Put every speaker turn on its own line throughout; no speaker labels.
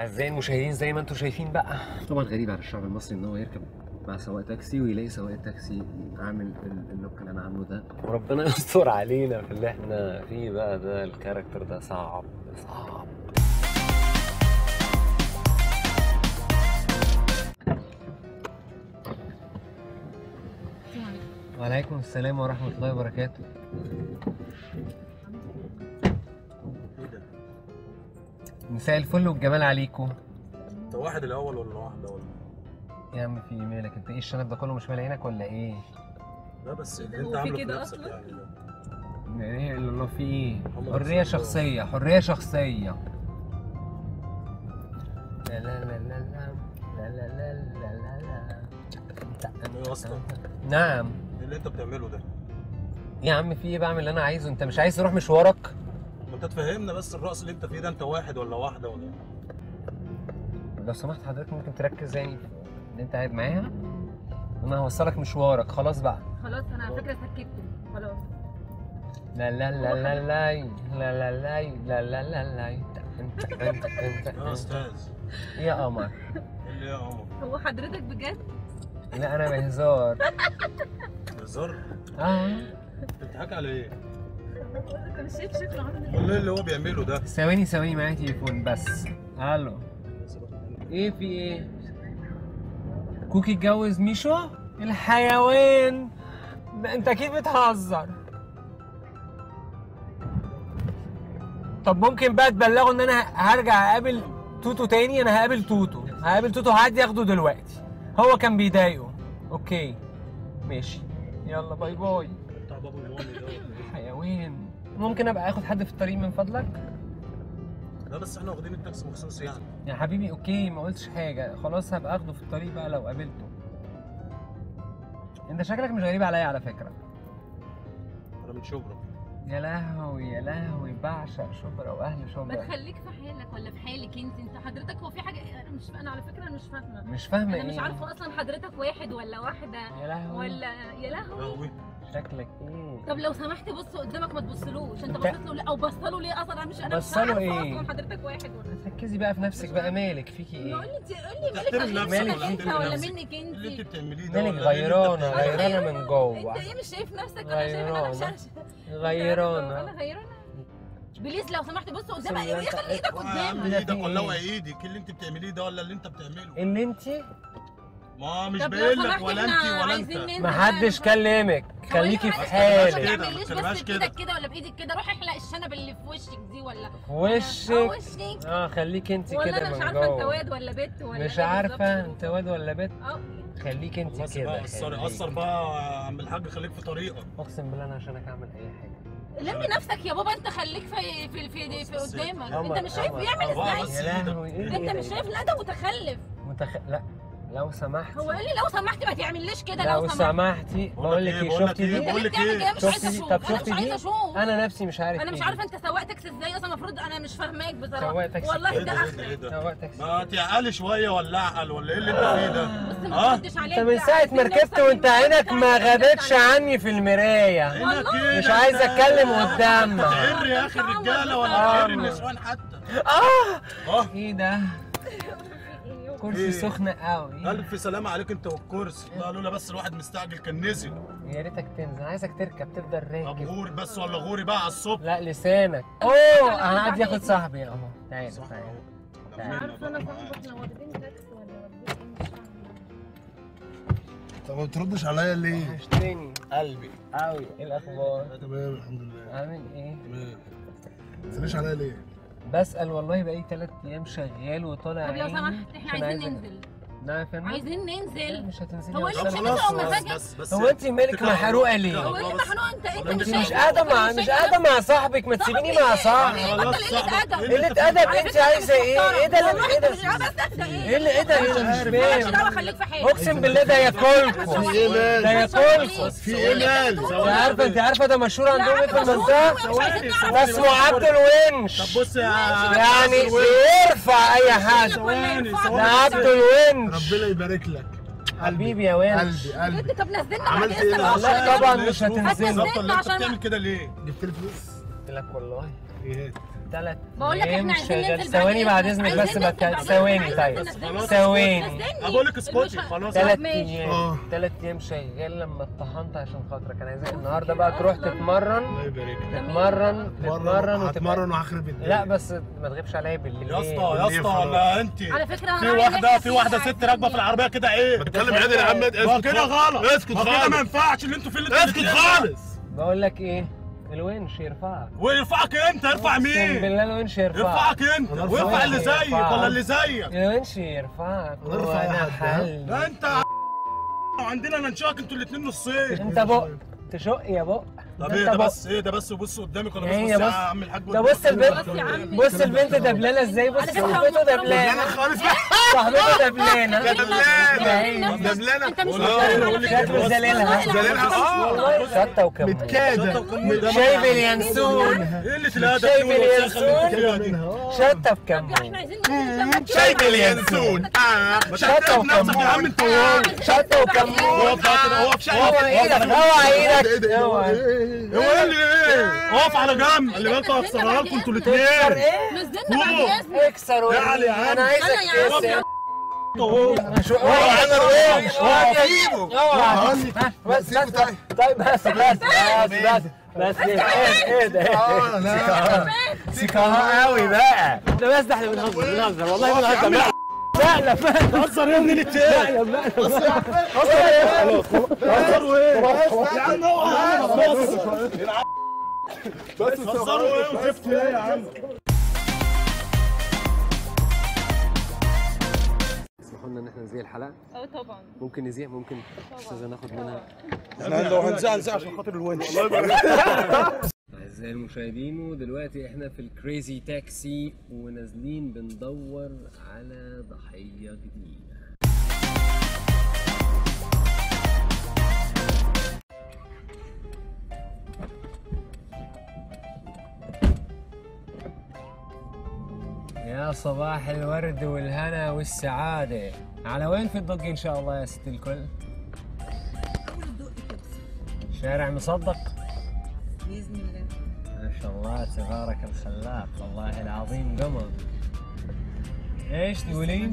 اعزائي المشاهدين زي ما انتم شايفين بقى طبعا غريب على الشعب المصري ان هو يركب مع سواق تاكسي ويلاقي سواق التاكسي عامل ال- اللوك اللي انا عامله ده وربنا يستر علينا في اللي احنا فيه بقى ده الكاركتر ده صعب صعب وعليكم السلام ورحمة الله وبركاته مساء الفل والجمال عليكم
انت واحد الاول ولا واحده ولا
يا عم في إيه مالك انت ايه الشنب ده كله مش مال عينك ولا ايه؟
لا بس اللي
هو
انت
في
عامله في
كده
نفسك
أصلاً؟
يعني ده.
ايه اللي الله في ايه؟
محمد
حرية
رسول الله.
شخصية حرية شخصية لا لا لا لا لا لا لا لا لا لا
ايه اصلا
نعم
ايه اللي انت بتعمله ده
يا عم في ايه بعمل اللي انا عايزه انت مش عايز تروح مشوارك؟
ما انت تفهمنا بس الرقص اللي انت فيه ده انت واحد ولا واحده ولا
لو سمحت حضرتك ممكن تركز يعني في ان انت قاعد معاها انا هوصلك مشوارك خلاص بقى
خلاص انا على فكره سكته خلاص
لا لا لا لا لا لا لا لا لا لا لا لا انت انت انت
يا استاذ
يا قمر
ايه اللي يا عمر
هو حضرتك بجد
لا انا بهزار
بهزار
اه
انت بتضحك على ايه
انا شايف شكله عامل
امال ايه اللي هو بيعمله ده
ثواني ثواني معايا تليفون بس الو ايه في ايه كوكي اتجوز ميشو الحيوان ده انت اكيد بتهزر طب ممكن بقى تبلغوا ان انا هرجع اقابل توتو تاني انا هقابل توتو هقابل توتو هعدي اخده دلوقتي هو كان بيضايقه اوكي ماشي يلا باي باي
بتاع بابا ومامي ده
حيوان ممكن ابقى اخد حد في الطريق من فضلك
لا بس احنا واخدين التاكسي مخصوص يعني
يا حبيبي اوكي ما قلتش حاجه خلاص هبقى اخده في الطريق بقى لو قابلته انت شكلك مش غريب عليا على فكره
انا من شبرا
يا لهوي يا لهوي بعشق شبرا واهل
ما
شبرا
تخليك في حالك ولا في حالك انت انت حضرتك هو في حاجه انا مش انا على فكره انا مش فاهمه
مش فاهمه
انا مش
ايه
عارفه اصلا حضرتك واحد ولا واحده
يا لهوي
ولا يا لهوي
لهوي
شكلك ايه
طب لو سمحت بص قدامك ما تبصلوش انت
انت-
بصيت له ليه او بص له ليه اصلا انا مش انا مش
بصله
عارفه
ايه؟
اصلا حضرتك واحد ولا
ركزي بقى في نفسك بقى مالك فيكي
قول
ايه
لي انت قول لي
تحترم
مالك
نفسك
عشان
ولا
انت
تحترم
ولا
نفسك؟
منك انت
اللي انت بتعمليه ده
مالك
ولا إيه اللي انت
غيرانه
بتعمله؟
غيرانه من جوه
انت ايه مش شايف نفسك انا شايف انا مش
غيرانه
عارفة.
غيرانه
انا غيرانه بليز لو سمحت بص قدامك
بسم الله
ايه خلي ايدك
يا عم
قدامك
ايدك
في
ولا
إيه؟
هو ايدك إيه اللي انت بتعمليه ده ولا اللي انت بتعمله
اللي انت
ما مش
طب لو
باين لك
سمحت
ولا
احنا
انت ولا
عايزين
انت
ننزل
ما
بقى
حدش
نروح.
كلمك خليكي في
ما
حالك
كده، ما
تعمليش
تتكلمهاش
بس
كده.
بايدك كده ولا بايدك كده روح احلق الشنب اللي في وشك دي ولا
في
اه
وشك
وشك
اه خليك انت
ولا
كده
انا مش
من
عارفه انت
جوه
واد ولا بنت ولا
مش
ايه
عارفه
بالظبط.
انت واد ولا بنت
اه
خليك انت
بس
كده
بقى قصر
خليك.
قصر بقى يا عم الحاج خليك في طريقك
اقسم بالله انا عشانك اعمل اي حاجه
لمي نفسك يا بابا انت خليك في في في, في
بص،
قدامك
قمر،
انت مش شايف
قمر،
بيعمل
قمر.
بقى
ازاي
بس
يا
إيدك.
لهوي ايه
انت
ده؟
مش شايف لا ده متخلف
متخ... لا لو سمحت
هو قال لي لو سمحت ما تعمليش كده
لو
لو سمحت
سمحتي بقول لك
إيه،
ايه
بقول لك
شفتي
إيه،
دي
بقول لك
بتعمل كده مش
شفتي
عايزه
دي؟
اشوف
طب
انا
شفتي
مش
دي؟
عايزه اشوف
انا نفسي مش عارف
انا مش
ايه
عارفه انت سواق تاكسي ازاي اصلا المفروض انا مش فاهماك بصراحه
سواق تاكسي
والله
ايه
ده
ده ايه ده ايه
اخرك
ده
سواق تاكسي
ما تعقلي شويه ولا اعقل ولا ايه اللي انت فيه ده
بص ما
اه
تردش عليا
انت من ساعه ما ركبت وانت عينك ما غابتش عني في المرايه
هنا كده
مش عايز اتكلم قدامك
تعر يا اخي الرجاله ولا
آه.
تعر النسوان حتى
اه
اه
ايه ده كرسي
إيه؟
سخن قوي
الف سلامه عليك انت والكرسي لا لولا بس الواحد مستعجل كان نزل
يا ريتك تنزل عايزك تركب تفضل
طب
راكب
غوري بس ولا غوري بقى على الصبح
لا لسانك اوه انا قاعد ياخد صاحبي اهو تعالى
صح
تعالى
اهو
تعال.
عارفه انا صاحبك لو واخدين تاكسي ولا واخدين ايه مش فاهمه
طب ما بتردش عليا ليه؟
وحشتني
قلبي
قوي ايه الاخبار
تمام الحمد لله
عامل ايه
تمام ما تسألنيش عليا ليه؟
بسال والله بقالي ثلاث ايام شغال وطالع
طب لو
عيني
سمحت احنا
عشان
عايزين
عايز-
ننزل
نعم يا فندم
عايزين
لا،
ننزل
مش هتنزلي
هو
بس
ليه
أنا-
كده هو
خلاص
مزاجك؟
بس بس
هو انت مالك محروقه ليه؟
هو ايه محنوق انت انت
انت
شايف
مش قاعده مع
نفسك
مش
شايف
قاعده
نفسك؟
مع صاحبك ما تسيبيني
صاحبي
مع
ايه؟
صاحبي
يعني
خلاص
بطل قلة
صاحبك.
ادب
قلة
انت
ادب
على
انت
فكرة
عايزه ايه؟ ايه ده اللي-
والله
ايه
انت
ده؟
مش عارف انت
ايه
ايه
اللي ايه ده؟
مش
انت مش
عارف.
مالكش
فاهم
دعوه خليك في حالك
اقسم بالله ده ياكلكم
في ايه مال؟
ده ياكلكم
في ايه مال؟
انت عارفه انت عارفه ده مشهور عندهم ايه في المنطقه؟
ثواني
ده
ثواني
اسمه عبد الونش
طب بص يا
يعني بيرفع اي حاجه
ثواني
ده
ثواني
عبد الونش
ربنا يبارك لك
حبيبي يا ونش
قلبي قلبي
بجد طب نزلنا
عملت
بعد
ايه
اذنك
بقى؟
عشان-
لا طبعا مش
هتنزل.
هتنزلي
هتنزل.
بالظبط اللي انت
عشان-
بتعمل كده ليه؟
جبت لي فلوس
قلت لك والله
ايه
ثلاث
بقول لك احنا عايزين
شغال
ننزل
ثواني بعد
بعدين.
اذنك
عايزين
بس
ننزل
بك
بعدين.
ثواني
عايزين
طيب
ننزل.
خلاص.
ثواني
نزلني.
بقول لك اسكتي
المش-
خلاص
ثلاث
ماشي.
ايام
اه
ثلاث ايام شغال لما اتطحنت عشان خاطرك انا عايزك النهارده بقى تروح تتمرن
الله يبارك لك
تتمرن تتمرن وتبقى
هتمرن وهخرب الدنيا
لا بس ما تغيبش عليا بالليل
يا اسطى يا
ليه
اسطى
خلاص؟
ولا انت
على فكره
في
أنا
واحده
عايزة
في واحده
أحكي
ست راكبه في العربيه كده ايه
بتكلم عادل يا عم
ما
اسكت
كده
خالص.
غلط
اسكت
ما كده ما
خالص
ينفعش اللي انتوا فيه اللي
اسكت خالص
بقول لك ايه الونش يرفعك
ويرفعك انت ارفع
اقسم
مين
بالله الونش يرفعك
يرفعك انت
أنا أرفع
ويرفع اللي
واحد.
زيك
يرفعك.
ولا اللي زيك
الونش يرفعك
أنا أرفع
وانا
واحد، ها؟
حل
لا انت عندنا ننشاك انتوا الاثنين نصين
انت بق تشق يا بق
طب
انت
ايه ده
بق.
بس ايه ده بس وبص قدامك ولا
ايه
بص
يا
بص يا
بص؟
عم الحاج
ده بص البنت
بس يا عم.
بص البنت دبلانه ازاي بص
على فكرة
صاحبته
هو
دبلانه
دبلانة خالص
صاحبته دبلانه
دبلانة
ده
دبلانة
انت مش
والله
محترم
بقول
على
لك
فكرة.
شكله زليلها
زليلها اه
والله شطه وكمل
متكادة
شايف اليانسون
ايه اللي الادب
شايف
دي والوساخة اللي
اليانسون؟
انت فيها دي؟
شطه
احنا
بكمل
عايزين ننزل
شايف اليانسون
ما
شطه
تعترف نفسك يا عم
وكمل
انت وهو
شطه وكمل
اقف بقى كده اقف
اوعى ايدك اوعى
ايه
ايدك
ده
اوعى
هو ايه اللي ايه اقف على جنب خلي بالكوا هكسرها لكم انتوا
تكسر
الاثنين
ايه؟
نزلنا
فوق.
بعد اذنك
اكسر
تعال
وارمي.
يا عم.
انا عايزك
تعال يا عم.
تكسر
اهو
شو
اوعى انا الوحش
اوعى
سيبه
اوعى
سيبه
بس
سيبه
بس
طيب
طيب بس بس بس بس بس ايه ده
اه لا
سكاها قوي بقى ده بس ده احنا بنهزر بنهزر والله بنهزر لا لا لا
هزر يا ابني الاثنين
لا لا
هزروا ايه يا عم اوعى
بس
هزروا ايه وزفتوا ايه يا عم
اسمحوا لنا ان احنا نزيل الحلقه
اه طبعا
ممكن نزيح ممكن استاذه ناخد منها
احنا لو هنزع هنزع عشان خاطر الونش
اعزائي المشاهدين ودلوقتي احنا في الكريزي تاكسي ونازلين بندور على ضحيه جديده يا صباح الورد والهنا والسعادة على وين في الدق إن شاء الله يا ست الكل؟ شارع مصدق
باذن الله
ما شاء الله تبارك الخلاق والله العظيم قمر ايش تقولين؟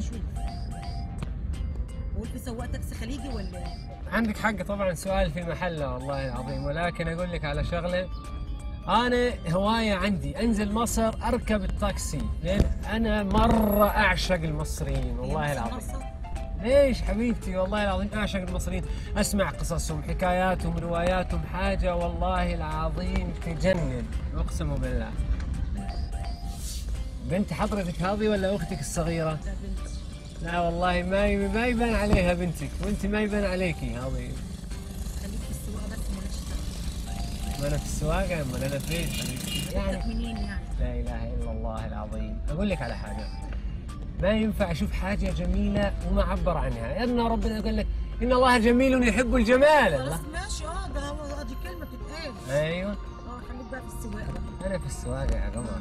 هو في سواق تاكسي خليجي ولا
عندك حق طبعا سؤال في محله والله العظيم ولكن اقول لك على شغله انا هوايه عندي انزل مصر اركب التاكسي لان انا مره اعشق المصريين والله العظيم ليش حبيبتي والله العظيم اعشق المصريين اسمع قصصهم حكاياتهم رواياتهم حاجه والله العظيم تجنن اقسم بالله بنت حضرتك هذه ولا اختك الصغيره؟
ده بنت
لا والله ما ي- ما يبان عليها بنتك وانت ما يبان عليكي هذه
خليك في السواقه بس مالكش دعوه
ما انا في السواقه ما انا فين
بدك
يعني
منين يعني
لا اله الا الله العظيم اقول لك على حاجه ما ينفع اشوف حاجه جميله وما اعبر عنها لان ربنا يقول لك ان الله جميل يحب الجمال
خلاص
الله
ماشي اه ده هو دي كلمه تتقال
ايوه
اه خليك بقى في السواقه بقى
انا في السواقه يا قمر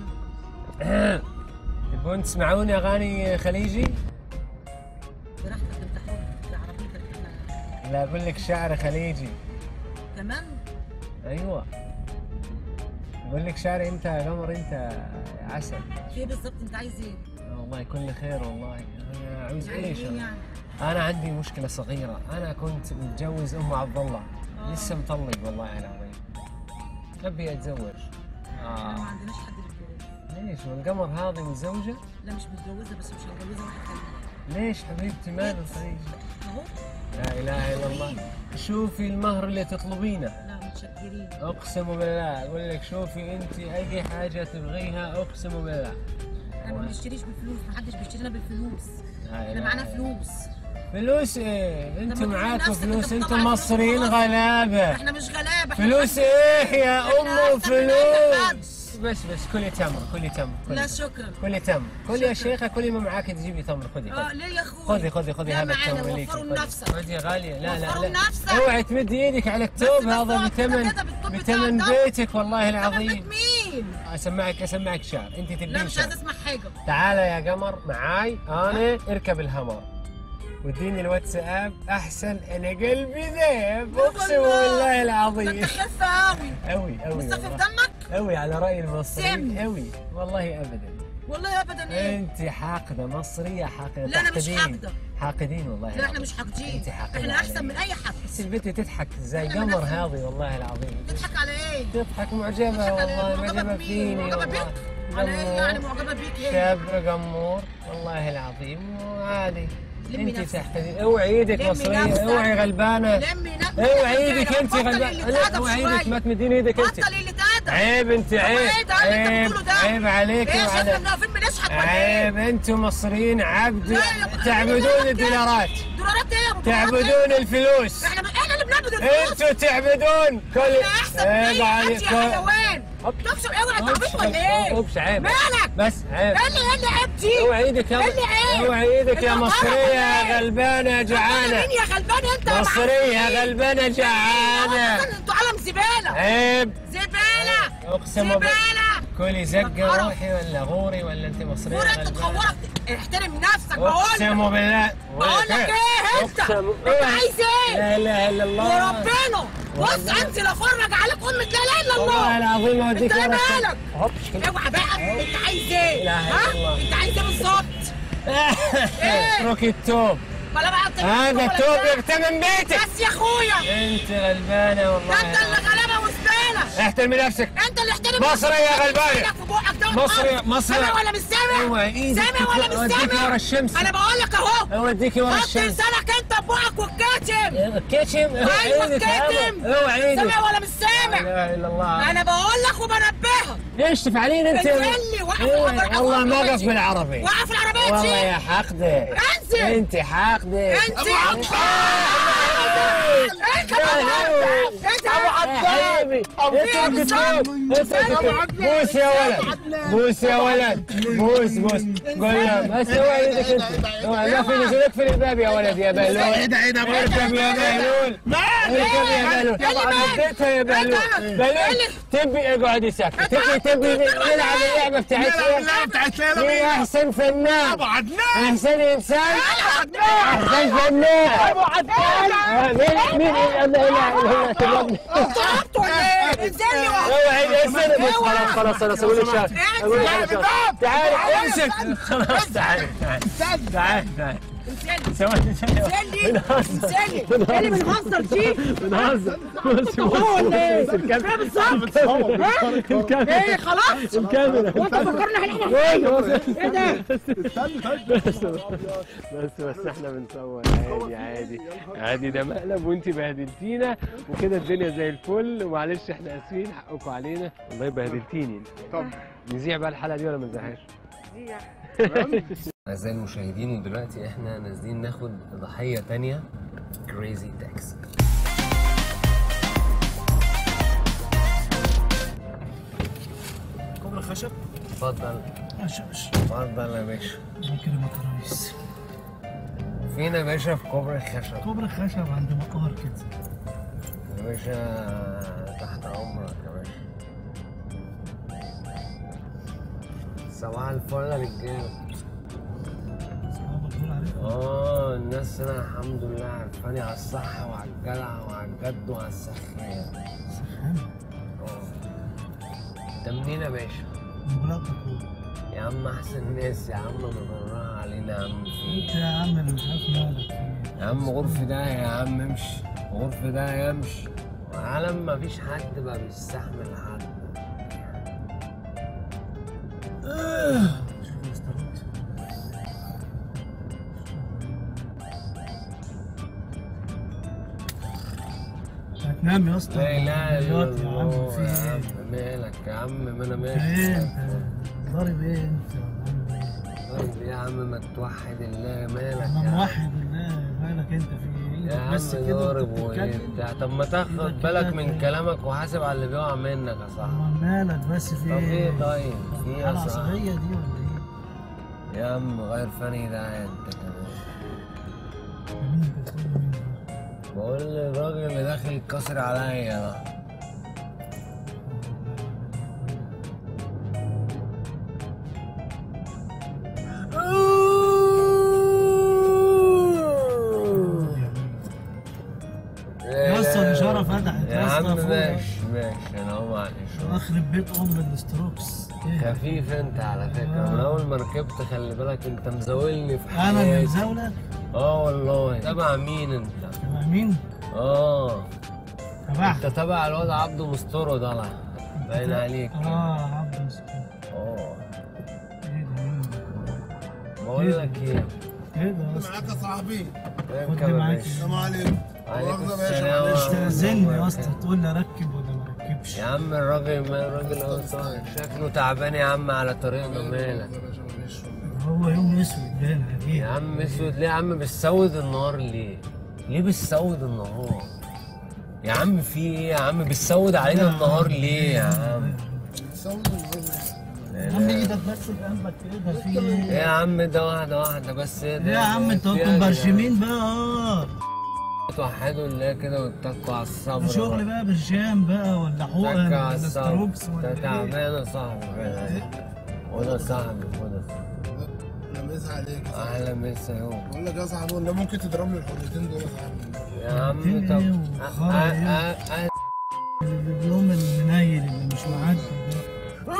تبون تسمعون اغاني خليجي؟
براحتك انت حر في عربيتك احنا
لا اقول لك شعر خليجي
كمان
ايوه اقول لك شعر انت يا قمر انت يا عسل
في ايه بالظبط انت عايز ايه؟
والله كل خير والله انا عاوز
عايز
ايش
ايه
أنا؟
يعني؟
انا عندي مشكله صغيره انا كنت متجوز ام عبد الله
آه.
لسه مطلق والله العظيم ابي اتزوج
احنا ما
اه
عندناش حد للجواز
ليش والقمر هذه متزوجه
لا مش متجوزه بس مش هتجوزها واحد تاني
ليش حبيبتي مال الخليج
اهو
لا اله الا الله شوفي المهر اللي تطلبينه
لا متشكرين
اقسم بالله اقول لك شوفي انت اي حاجه تبغيها اقسم بالله
احنا ما بنشتريش بالفلوس محدش بيشترينا بالفلوس
لا
احنا
إله
معانا
إلا-
فلوس
فلوس ايه
طب
انتم
ما تقولي
معاكم
نفسك،
فلوس
انت
انتم
بتطلع
مصريين
فلوس.
غلابه
احنا مش غلابه احنا
فلوس ايه يا
إحنا
ام
أحسن من أي حد.
فلوس بس بس كلي تمر كلي تمر
لا
كلي,
شكرا
كلي تمر كلي يا شيخه كلي ما معاك تجيبي تمر خذي
اه
خذي
ليه يا اخوي
خذي خذي خذي
لا
هذا
معانا،
التمر ليك
وفروا
خذي.
لنفسك.
خذي غاليه لا لا
وفروا
لا
لنفسك.
اوعي تمد ايدك على التوب
بس
هذا
بالظبط كده
بثمن
كده بالطب
بثمن
بتاعك ده.
بيتك والله
طب
العظيم
بيت مين
اسمعك اسمعك شعر انت
لا
تبين
مش
شعر
عايز اسمع حاجه
تعال يا قمر معاي انا اركب الهمر واديني الواتساب احسن انا قلبي ذيب اقسم
والله.
بالله
ده
العظيم
انت خف قوي
قوي قوي
مصطفى في
والله.
دمك
قوي على راي المصريين
سم.
قوي والله ابدا
والله ابدا ايه
انت حاقده مصريه حاقده
لا، أنا مش
تحقدين.
حاقدة.
حاقدين والله
لا احنا
العظيم.
مش حاقدين
أنت حاقدة
احنا احسن
علي.
من اي حد
بس البنت تضحك زي
إحنا من
قمر
نفس-
هذه والله العظيم
تضحك على ايه؟
تضحك معجبه
تضحك على إيه؟
والله
معجبة
معجبه
بمين؟
فيني
معجبة
والله
بيك؟ على ايه يعني
قمور.
معجبه بيك ايه؟
شاب قمور والله العظيم وعادي
لمي
انت
نفسك.
تحتدي اوعي ايدك
لمي
مصريه
نفسك.
اوعي غلبانه
لمي نفسك
اوعي ايدك انت
بطل
غلبانه
اللي
لا،
تأدب
اوعي ايدك
شوية.
ما تمدين ايدك انت
بطل اللي تأدب
عيب انت
هو
عيب
ايه ده اللي انت
عيب
بتقوله ده؟
عيب عليك
ايه
وعلى
شايف انها فيلم نشحت ولا ايه؟
عيب انتم مصريين عبد
لا يا ابو-
تعبدون
لا،
الدولارات
دولارات ايه يا ابو دولارات ايه؟
تعبدون الفلوس
احنا احنا اللي بنعبد الفلوس
انتوا تعبدون كل
احنا احسن من
عيب
اي
عليك
حد يا حيوان تبصر اوعى تعبيط ولا ايه؟
اوبس عيب
مالك؟
بس عيب
ايه اللي ايه اللي عيب دي؟
اوعي ايدك
ايه اللي
يا
عيب؟
اوعي ايدك يا
انت
مصرية
غلط
يا
ولا ايه؟
غلبانة
غلبانة
جعانة
مين يا غلبان انت يا
مصرية
معفن؟
غلبانة جعانة
انتوا علم زبالة
عيب
زبالة
اقسم بالله
زبالة
كلي زقة
قرف.
روحي ولا غوري ولا انت مصرية
فور انت
غلبانة
تخورك احترم نفسك بقول
اقسم بالله
بقول لك ايه انت؟
اقسم
انت عايز ايه؟
لا اله الا الله
وربنا بص انزل افرج عليك امة لا اله الا
والله
الله
العظيم
انت
اوديك
ايه
ورا الشمس.
مالك؟
هوب
اوعى بقى انت عايز ايه؟
لا إله إلا الله.
ها؟ انت عايز ايه بالظبط؟ ايه؟
اترك التوب
ولا بقى انت
هذا
ولا
التوب
بتاع؟
يغتنم بيتك
بس يا اخويا
انت غلبانة
ده
والله
انت اللي غلابه وزباله
احترمي نفسك
انت اللي احترم
مصري يا غلبانة.
ايدك في بقك ده
مصري-
وتقف.
مصري.
سامع ولا مش سامع؟
اوعى ايدك
سامع ولا
تطلع-
مش
اوديك
سامع؟
ورا الشمس
انا بقول لك اهو
اوديك ورا
حط
الشمس
لسانك انت في بقك والكاتم
كاتم اوعى
ايوه
ايدك
الكاتم
اوعى ايدك
سامع ولا مش
لا
سامع؟
اله الا الله
انا بقول لك وبنبهك
ايش تفعلين انت؟
انزلي وقف
إيه،
العربية،
والله
وقف
ما
العربية
اقف
دي.
بالعربي
وقف العربيه
والله
دي
يا حاقدة
انزل
انت حاقدة
انزل
ابو حبيبي اترك التوب اترك التوب بوس يا ولد بوس يا ولد بوس بوس قول له بس اوعى ايدك انت اوعى ما في نزول اقفل الباب يا ولد يا بهلول
اهدى اهدى
اركب يا بهلول اركب يا بهلول طبعا اديتها يا بهلول بهلول تبي اقعد ساكت تبي تبي نلعب اللعبه بتاعتنا
لا بتاعت ليلى
مين
مين
احسن فنان
طبعا لا
احسن انسان احسن فنان آه، مين مين لا اله الا الله تبارك
ضربت ولا ايه؟ انزلي وقف.
اوعى اسال بس خلاص خلاص خلاص اقول لك شغله اقول لك
انزل.
شغله تعال امسك خلاص تعال تعال تعال تعال
انزلي
ثواني ثواني
انزلي
بنهزر
انزلي ايه اللي بنهزر دي؟
بنهزر بص
هو ولا ايه؟
بص الكاميرا
ايه بالظبط؟
الكاميرا
ايه خلاص؟
الكاميرا
وانت فكرنا احنا ايه ده؟
بس بس بس احنا بنصور عادي عادي عادي ده مقلب وانت بهدلتينا وكده الدنيا زي الفل ومعلش احنا اسفين حقكم علينا والله بهدلتيني
طب
نذيع بقى الحلقه دي ولا ما نذيعهاش؟ اعزائي المشاهدين ودلوقتي احنا نازلين ناخد ضحيه تانية كريزي تاكسي
كوبري خشب
اتفضل
ماشي ماشي
اتفضل يا باشا
ممكن مكرونيس
فينا يا باشا في كوبري الخشب
كوبري خشب عند مقهر كده
يا باشا تحت امرك يا باشا صباح الفل يا رجاله
اصحابك دول عارفهم
اه الناس هنا الحمد لله عارفاني على الصح وعلى الجدع وعلى الجد وعلى السخان
سخان
اه انت منين يا باشا؟
من بلاد دكتور
يا عم احسن ناس يا عم مبرها علينا يا عم في
انت يا عم اللي مش عارف مالك فيه
يا عم غرف ده يا عم امشي غرف ده يمشي وعالم ما فيش حد بقى بيستحمل حد
شوف الاستروكس هتنام يا اسطى
لا اله الا
دلوقتي يا عم
الله
في
يا
ايه؟
عم مالك يا عم ما انا
انت
ماشي
ايه انت ضارب ايه انت ولا عامل ايه؟
طيب يا عم ما توحد الله مالك
انا
يا عم
موحد الله مالك انت في ايه؟
يا
ايدك
عم
بس كده
ضارب
وانت
وايه
بتتكلم
بتاع طب ما تاخد
إيدك
بالك
كده
من
كده.
كلامك وحاسب على اللي بيقع منك يا صاحبي
امال مالك بس في
طب ايه طيب في ايه يا
حالة
صاحبي
عصبية دي ولا ايه؟
يا عم غير فني ده انت كمان
مين بتقول مين ده؟
بقول للراجل اللي داخل يتكسر عليا ده
يا اسطى الاشاره فتحت
يا
يا
عم
اسطى فوق
ماشي ماشي انا هو معلش
اخرب بيت ام الاستروكس إيه؟
خفيف انت على فكره من اول ما ركبت خلي بالك انت مزاولني في
انا اللي
حياتي
مزاولك
اه والله تبع مين انت
تبع مين؟
اه
تبع
انت تبع الواد عبده مستورو طالع باين عليك
اه عبد مسكين
اه
ايه ده مين ده؟
بقول لك ايه
ايه ده يا اسطى؟
معاك يا صاحبي
اركب
خدني
يا
معاك.
باشا
السلام عليكم
عليكم
مؤاخذة يا باشا،
السلام
معلش.
ورحمة
تستأذني
الله
يا اسطى
وبركاته.
تقول لي اركب ولا ما اركبش
يا عم الراجل ما الراجل اهو صاحي. شكله تعبان يا عم على طريقنا مالك
يا باشا معلش
هو يوم اسود باين عليه
يا عم اسود ليه يا عم بتسود النهار ليه؟ ليه بتسود النهار؟ يا عم في ايه يا عم بتسود علينا النهار ليه يا عم؟
سوي
يا عم ايدك بس بقلبك كده في
ايه
ايه؟
يا عم ده واحدة واحدة بس ايه ده؟
ايه يا عم انتوا
في
انتوا
إيه يا
مبرشمين بقى اه
توحدوا الله كده واتقوا على الصبر
ده شغل بقى برشام بقى ولا حقن
اتقوا على
ولا
الصبر
ستروكس ولا
انت
ايه؟
تعبان يا صاحبي وده صاحبي وده صاحبي
انا مسا عليك يا صاحبي.
احلى مسا اهو
بقول لك يا صاحبي والله ممكن تضربني الحلتين دول يا صاحبي
يا عم
في
طب
ايه
أ-
وخرا
أ-
ايه؟
أ- أ-
اليوم المنيل اللي مش معدي ده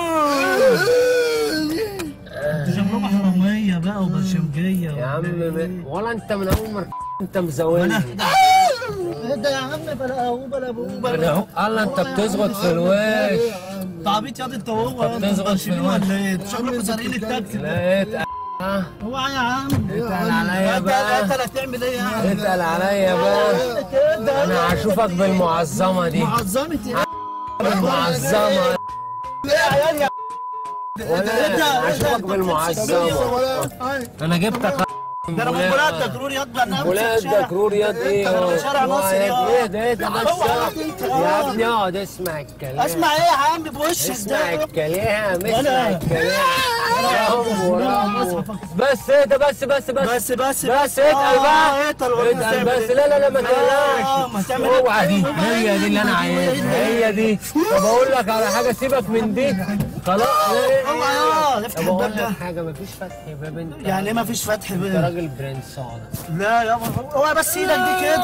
انتوا شكلكم حرامية بقى وبرشمجية
يا عم
ولا
م- ولا انت من اول ما انت مزولني
ايه ده يا عم بلا هو بلا ابوه
أنا
بلا
هو- الله انت بتزغط في الوش
انت عبيط ياض انت وهو
طب
ياض
تزغط في
مبرشمين
الوش.
ولا ايه؟ انتوا شكلكم سارقين التاكسي ده
لقيت اه
هو يا عم
اتقل عليا
انت
بقى
انت اللي هتعمل ايه يعني؟
اتقل عليا بقى
كده
انا هشوفك بالمعظمه دي
معظمة ايه؟
بالمعظمه
يا عيال يا
ولا
ايه ده؟
انا هشوفك بالمعظمه
ولا هاي
انا جبتك
ده انا من بلاد دكرور ياض بقى انا
ولاد دكرور يد ايه
ده أنا شارع ناصر يا.
ايه ده ايه ده
هو
بس
عارف انت.
يا ابني اقعد اسمع الكلام
اسمع ايه يا عم بوشك
اسمع
ده
الكلام اسمع
ولا-
الكلام
ولا-
رامبو
ولا-
رامبو بس ايه ده بس بس بس
بس بس
بس اتقل بقى
اتقل والله
اتقل
تعمل
بس
ايه؟
لا لا لا ما
آه، ما
تقلقش
تعمل
اوعى دي
ايه؟
هي دي اللي انا عايزها هي دي طب اقول لك على حاجه سيبك من دي خلاص
اوعى يا افتح
طب اقول
الباب
لك
ده
حاجه مفيش فتح باب انت
يعني ايه مفيش فتح
انت
بقى
راجل برنس اقعد
لا يابا اوعى بس ايدك دي كده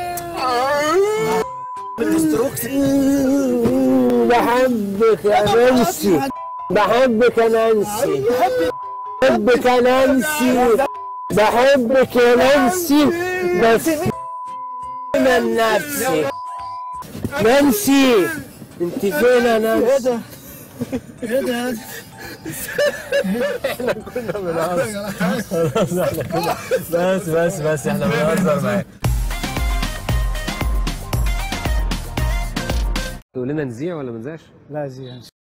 بالستروكس
بحبك يا نانسي بحبك يا نانسي بحبك يا نانسي بحبك يا نانسي بس انا نفسي نانسي انت فين يا نانسي
ايه ده
بس بس بس احنا بنهزر معاك تقول لنا نذيع ولا ما نذيعش؟
لا زين